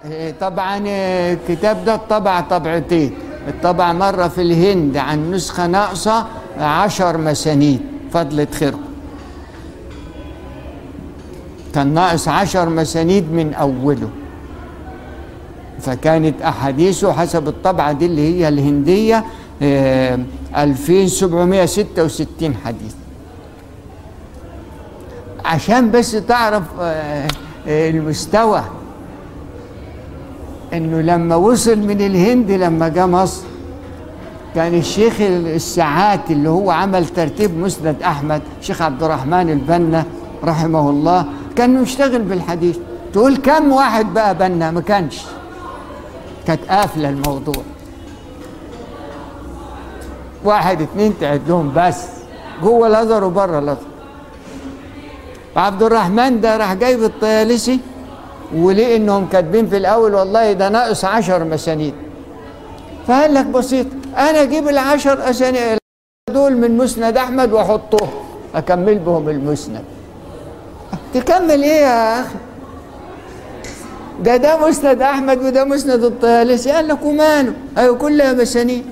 إيه، طبعا إيه، الكتاب ده طبع طبعتين الطبع مرة في الهند عن نسخة ناقصة عشر مسانيد فضلة خيركم كان ناقص عشر مسانيد من أوله فكانت أحاديثه حسب الطبعة دي اللي هي الهندية آه، 2766 حديث عشان بس تعرف آه، آه، المستوى انه لما وصل من الهند لما جاء مصر كان الشيخ الساعات اللي هو عمل ترتيب مسند احمد شيخ عبد الرحمن البنا رحمه الله كان يشتغل بالحديث تقول كم واحد بقى بنا ما كانش كانت قافله الموضوع واحد اتنين تعد لهم بس جوه الازهر وبره الازهر عبد الرحمن ده راح جايب الطيالسي وليه انهم كاتبين في الاول والله ده ناقص عشر مسانيد فقال لك بسيط انا اجيب العشر اسانيد دول من مسند احمد واحطهم اكمل بهم المسند تكمل ايه يا اخي ده ده مسند احمد وده مسند الطيالسي قال لك وماله ايوه كلها مسانيد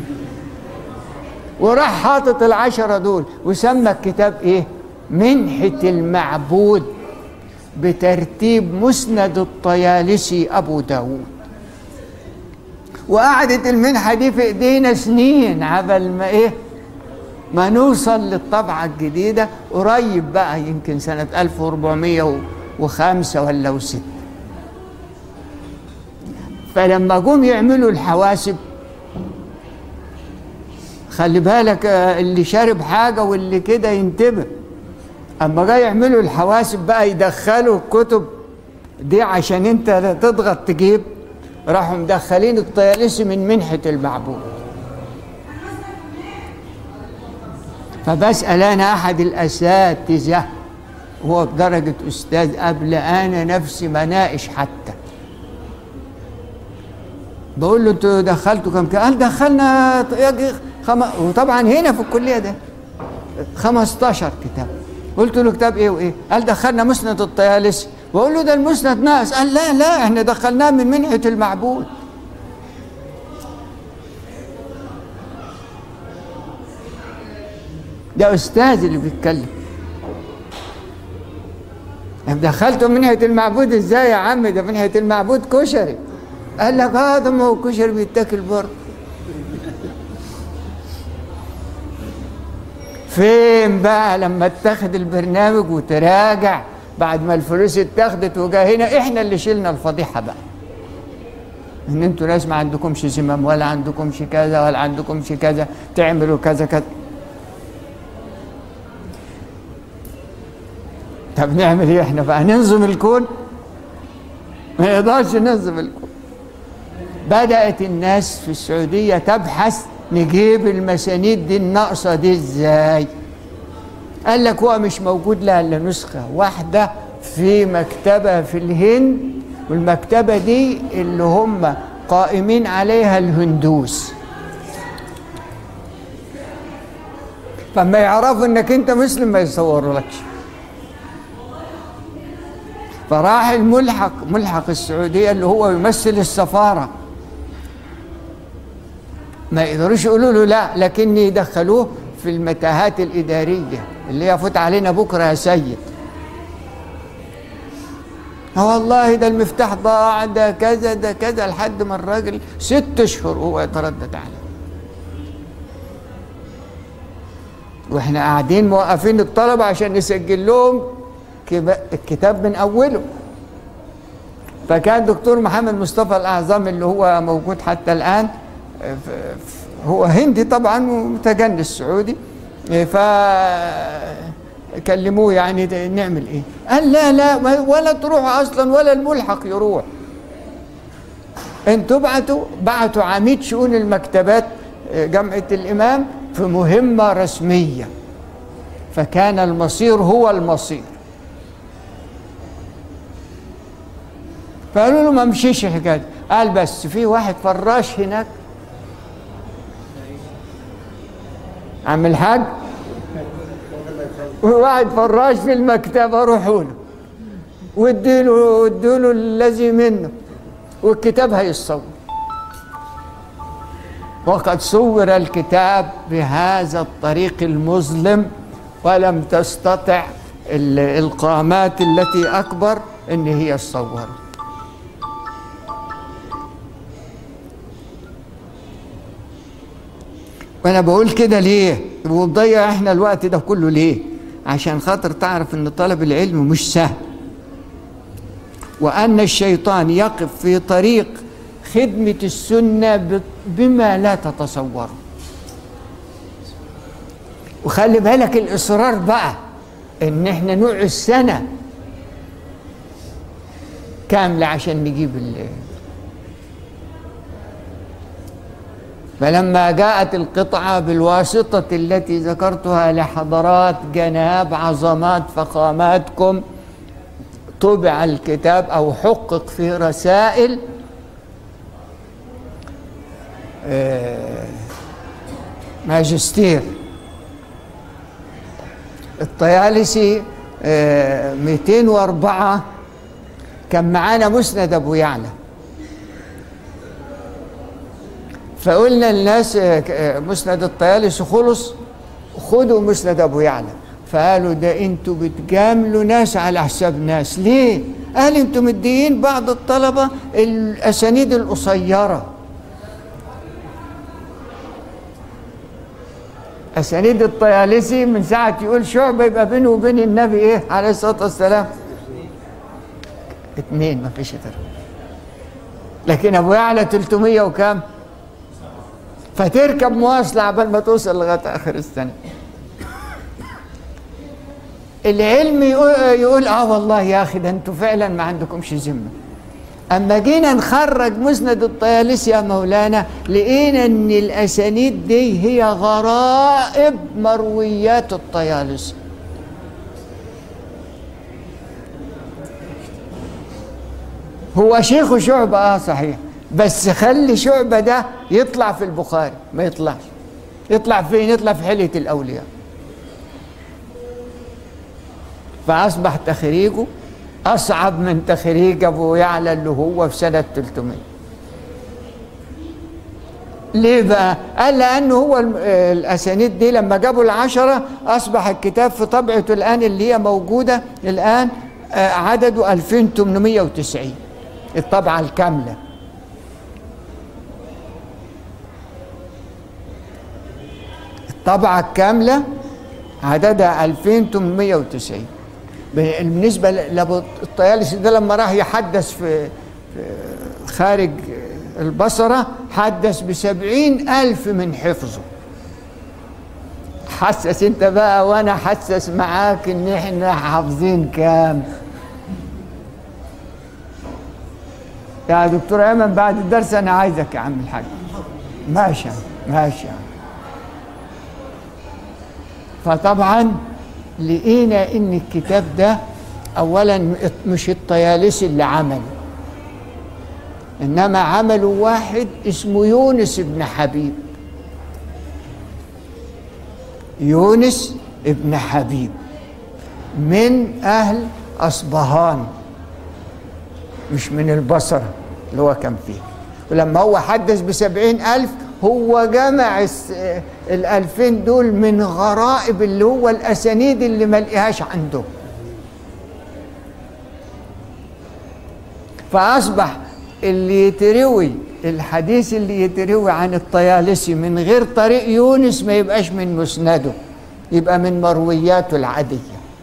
وراح حاطط العشرة دول وسمى الكتاب ايه منحة المعبود بترتيب مسند الطيالسي ابو داود وقعدت المنحة دي في ايدينا سنين عبل ما ايه ما نوصل للطبعة الجديدة قريب بقى يمكن سنة 1405 ولا وستة فلما جم يعملوا الحواسب خلي بالك آه، اللي شارب حاجة واللي كده ينتبه اما جاي يعملوا الحواسب بقى يدخلوا الكتب دي عشان انت تضغط تجيب راحوا مدخلين الطيالسي من منحة المعبود فبسأل أنا أحد الأساتذة هو بدرجة أستاذ قبل أنا نفسي مناقش حتى بقول له انتوا دخلتوا كم كده؟ قال دخلنا يجي خم... وطبعا هنا في الكلية ده 15 كتاب قلت له كتاب ايه وايه؟ قال دخلنا مسند الطيالسي بقول له ده المسند ناقص قال لا لا احنا دخلناه من منحة المعبود ده استاذ اللي بيتكلم طب دخلته منحة المعبود ازاي يا عم ده منحة المعبود كشري قال لك هذا ما هو كشري بيتاكل برضه فين بقى لما اتخذ البرنامج وتراجع بعد ما الفلوس اتاخدت وجا هنا احنا اللي شلنا الفضيحه بقى ان انتوا ناس ما عندكمش زمام ولا عندكمش كذا ولا عندكمش كذا تعملوا كذا كذا طب نعمل ايه احنا بقى ننظم الكون ما يقدرش ننظم الكون بدأت الناس في السعودية تبحث نجيب المسانيد دي الناقصة دي ازاي قال لك هو مش موجود لها الا نسخة واحدة في مكتبة في الهند والمكتبة دي اللي هم قائمين عليها الهندوس فما يعرفوا انك انت مسلم ما يصورولكش فراح الملحق ملحق السعودية اللي هو يمثل السفارة ما يقدروش يقولوا له لا لكن يدخلوه في المتاهات الإدارية اللي يفوت علينا بكرة يا سيد آه والله ده المفتاح ضاع ده كذا ده كذا لحد ما الراجل ست اشهر وهو يتردد عليه واحنا قاعدين موقفين الطلبة عشان نسجل لهم كب- الكتاب من اوله فكان دكتور محمد مصطفى الاعظم اللي هو موجود حتى الان ف- ف- هو هندي طبعا ومتجنس سعودي ف كلموه يعني ده نعمل ايه قال لا لا ما- ولا تروح اصلا ولا الملحق يروح انتوا بعتوا بعتوا عميد شؤون المكتبات آه، جامعة الإمام في مهمة رسمية فكان المصير هو المصير فقالوا له ما مشيش الحكايه دي. قال بس في واحد فراش هناك عم الحاج وواحد فراش في المكتبه روحوا له واديله ادوا له الذي منه والكتاب هيتصور وقد صور الكتاب بهذا الطريق المظلم ولم تستطع ال- القامات التي أكبر إن هي تصوره وانا بقول كده ليه وبنضيع احنا الوقت ده كله ليه عشان خاطر تعرف ان طلب العلم مش سهل وان الشيطان يقف في طريق خدمة السنة ب- بما لا تتصوره وخلي بالك الإصرار بقى إن إحنا نقعد سنة كاملة عشان نجيب ال فلما جاءت القطعة بالواسطة التي ذكرتها لحضرات جناب عظمات فخاماتكم طبع الكتاب أو حقق في رسائل آه، ماجستير الطيالسي آه، 204 كان معانا مسند ابو يعلى فقلنا للناس آه، ك- آه، مسند الطيالسي خلص خدوا مسند ابو يعلى فقالوا ده انتوا بتجاملوا ناس على حساب ناس ليه قال انتوا مديين بعض الطلبه الاسانيد القصيره اسانيد الطيالسي من ساعه يقول شعبه يبقى بينه وبين النبي ايه عليه الصلاه والسلام اثنين ما فيش غير لكن ابو يعلى 300 وكام فتركب مواصله عبال ما توصل لغايه اخر السنه العلم يقول, يقول اه والله يا اخي ده انتوا فعلا ما عندكمش ذمه اما جينا نخرج مسند الطيالسي يا مولانا لقينا ان الاسانيد دي هي غرائب مرويات الطيالسي هو شيخ شعبة اه صحيح بس خلي شعبة ده يطلع في البخاري ما يطلعش يطلع فين يطلع في حلية الأولياء فأصبح تخريجه أصعب من تخريج أبو يعلى اللي هو في سنة 300 ليه بقى؟ قال لأنه هو الم- آه، الأسانيد دي لما جابوا العشرة أصبح الكتاب في طبعته الآن اللي هي موجودة الآن آه، عدده 2890 الطبعة الكاملة الطبعة الكاملة عددها 2890 بالنسبة لأبو الطيالسي ده لما راح يحدث في في خارج البصرة حدث بسبعين ألف من حفظه حسس انت بقى وانا حسس معاك ان احنا حافظين كام يا دكتور ايمن بعد الدرس انا عايزك يا عم الحاج ماشي ماشي فطبعا لقينا ان الكتاب ده اولا مش الطيالسي اللي عمله انما عمله واحد اسمه يونس بن حبيب يونس ابن حبيب من اهل اصبهان مش من البصرة اللي هو كان فيه ولما هو حدث بسبعين ألف هو جمع الس- الألفين دول من غرائب اللي هو الأسانيد اللي ما لقيهاش عنده فأصبح اللي يتروي الحديث اللي يتروي عن الطيالسي من غير طريق يونس ما يبقاش من مسنده يبقى من مروياته العاديه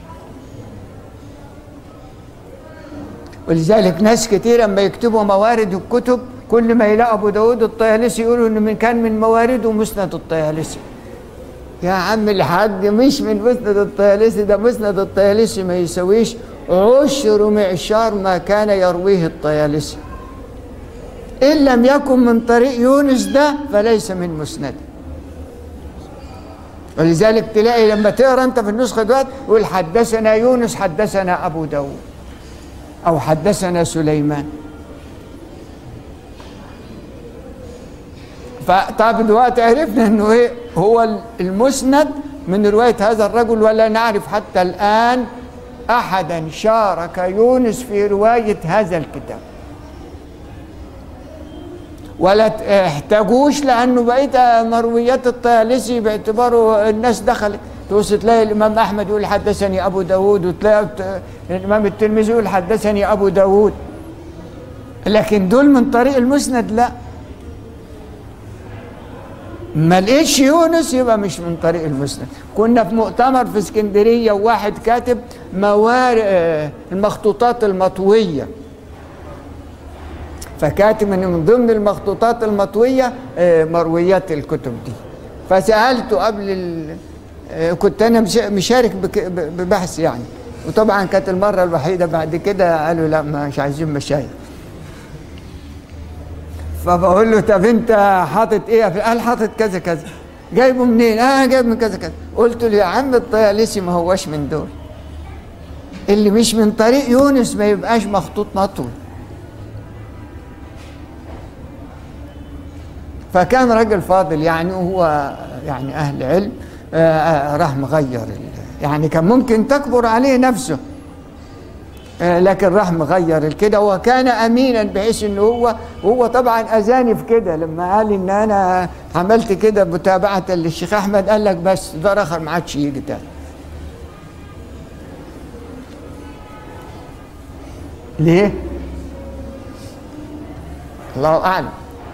ولذلك ناس كتير لما يكتبوا موارد الكتب كل ما يلاقوا ابو داود الطيالسي يقولوا انه من كان من موارده مسند الطيالسي يا عم الحاج مش من مسند الطيالسي ده مسند الطيالسي ما يسويش عشر معشار ما كان يرويه الطيالسي ان لم يكن من طريق يونس ده فليس من مسنده ولذلك تلاقي لما تقرا انت في النسخه دلوقتي يقول حدثنا يونس حدثنا ابو داود أو حدثنا سليمان فطب دلوقتي عرفنا انه ايه هو المسند من روايه هذا الرجل ولا نعرف حتى الان احدا شارك يونس في روايه هذا الكتاب ولا ت- احتاجوش لانه بقيه مرويات الطيالسي باعتباره الناس دخلت توص تلاقي الامام احمد يقول حدثني ابو داود وتلاقي الت- الامام الترمذي يقول حدثني ابو داود لكن دول من طريق المسند لا ما لقيتش يونس يبقى مش من طريق المسند كنا في مؤتمر في اسكندريه وواحد كاتب موارد المخطوطات المطويه فكاتب ان من ضمن المخطوطات المطويه آه، مرويات الكتب دي فسالته قبل ال... آه، كنت انا مش- مشارك بك- ب- ببحث يعني وطبعا كانت المره الوحيده بعد كده قالوا لا مش عايزين مشايخ فبقول له طب انت حاطط ايه قال حاطط كذا كذا جايبه منين اه جايب من كذا كذا قلت له يا عم الطيالسي ما هوش من دول اللي مش من طريق يونس ما يبقاش مخطوط مطوي فكان راجل فاضل يعني وهو يعني اهل علم آه، آه، راح مغير ال- يعني كان ممكن تكبر عليه نفسه آه، لكن راح مغير كده وكان امينا بحيث انه هو هو طبعا اذاني في كده لما قال ان انا عملت كده متابعه للشيخ احمد قال لك بس ده اخر ما عادش يجي تاني ليه؟ الله اعلم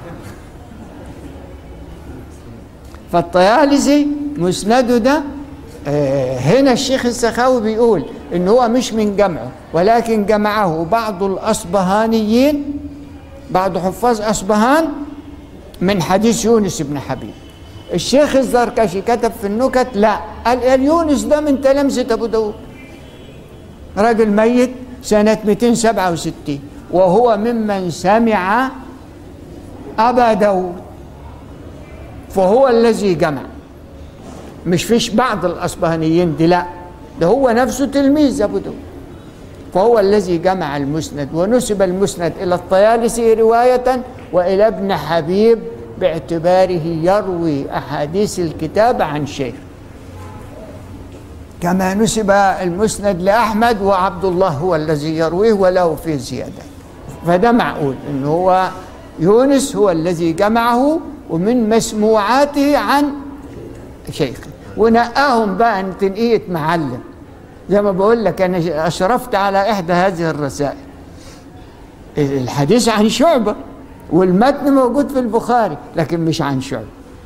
فالطيالسي مسنده ده آه، هنا الشيخ السخاوي بيقول ان هو مش من جمعه ولكن جمعه بعض الاصبهانيين بعض حفاظ اصبهان من حديث يونس بن حبيب الشيخ الزركشي كتب في النكت لا قال قال يونس ده من تلامذة ابو داود راجل ميت سنة 267 وهو ممن سمع أبا داود فهو الذي جمع مش فيش بعض الأصبهانيين دي لا ده هو نفسه تلميذ أبو داود فهو الذي جمع المسند ونسب المسند إلى الطيالسي رواية وإلى ابن حبيب باعتباره يروي أحاديث الكتاب عن شيخ كما نسب المسند لأحمد وعبد الله هو الذي يرويه وله فيه زيادة فده معقول إن هو يونس هو الذي جمعه ومن مسموعاته عن شيخه ونقاهم بقى عن تنقية معلم زي ما بقول لك أنا أشرفت على إحدى هذه الرسائل الحديث عن شعبة والمتن موجود في البخاري لكن مش عن شعبة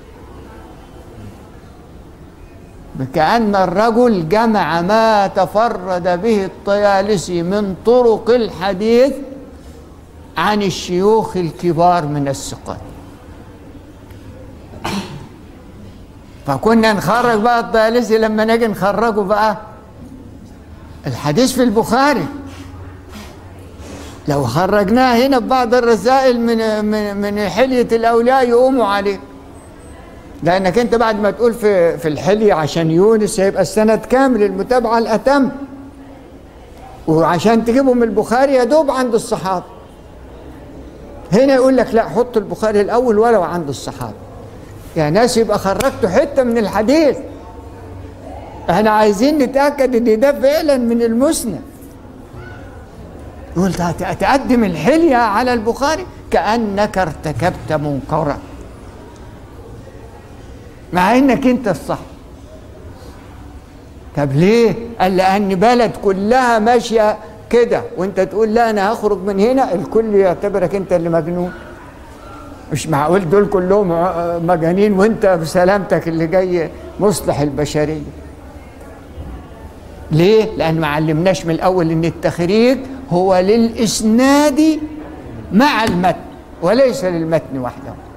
كأن الرجل جمع ما تفرد به الطيالسي من طرق الحديث عن الشيوخ الكبار من الثقات فكنا نخرج بقى الطيالسي لما نجي نخرجه بقى الحديث في البخاري لو خرجناه هنا ببعض الرسائل من من من حلية الأولياء يقوموا عليه لأنك أنت بعد ما تقول في في الحلية عشان يونس هيبقى السند كامل المتابعة الأتم وعشان تجيبهم من البخاري يا دوب عند الصحابة هنا يقول لك لا حط البخاري الأول ولو عند الصحابة يا ناس يبقى خرجتوا حتة من الحديث احنا عايزين نتأكد ان ده فعلا من المسند يقول تقدم الحلية على البخاري كأنك ارتكبت منكرا مع انك انت الصح طب ليه قال لان بلد كلها ماشيه كده وانت تقول لا انا هخرج من هنا الكل يعتبرك انت اللي مجنون مش معقول دول كلهم مجانين وانت بسلامتك اللي جاي مصلح البشريه ليه لان ما علمناش من الاول ان التخريج هو للاسناد مع المتن وليس للمتن وحده